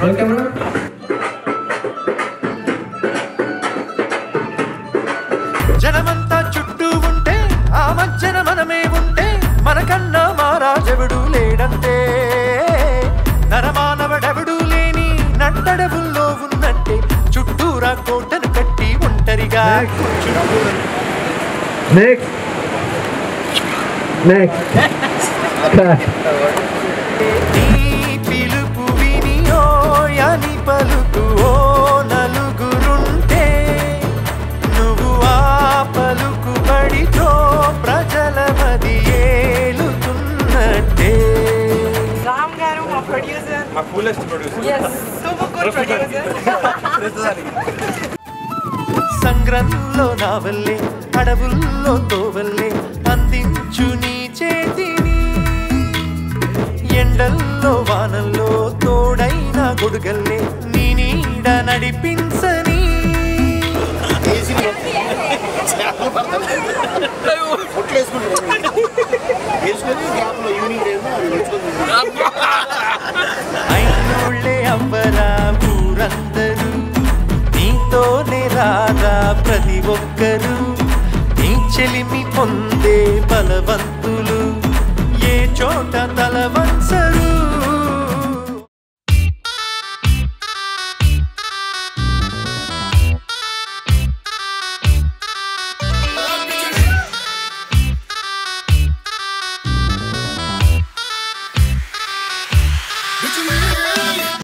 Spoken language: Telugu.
రోల్ కెమెరా జనమంతా చుట్టూ ఉంటే ఆ మధ్యన మనమే ఉంటే మనకన్నా మారాజెవడు లేడంతే నరమానవడెవడు లేని నట్టడవుల్లో ఉన్నట్టే చుట్టూరా కోటను కట్టి ఒంటరిగా నెక్స్ట్ నెక్స్ట్ నీ పిలుపు విని ఓ అని పలుకు ఓ నలుగురుంటే నువ్వు ఆ పలుకు బడితో ప్రజల మది ఏలుతున్నట్టే Ram Garu, our producer. మా coolest producer Yes, super good producer. సంగ్రంలో నా వల్లే అడవుల్లో తోవల్లే అందించు నీ చేతిని ఎండల్లో వానల్లో తోడైన గొడుగల్లే నీ నీడ నడిపించని అయినోళ్ళే అవ్వరా ఊరందరూ నీతోనే రాగా ప్రతి ఒక్కరూ నీ చెలిమి పొందే బలవంతులు ఏ చోట తలవంతులు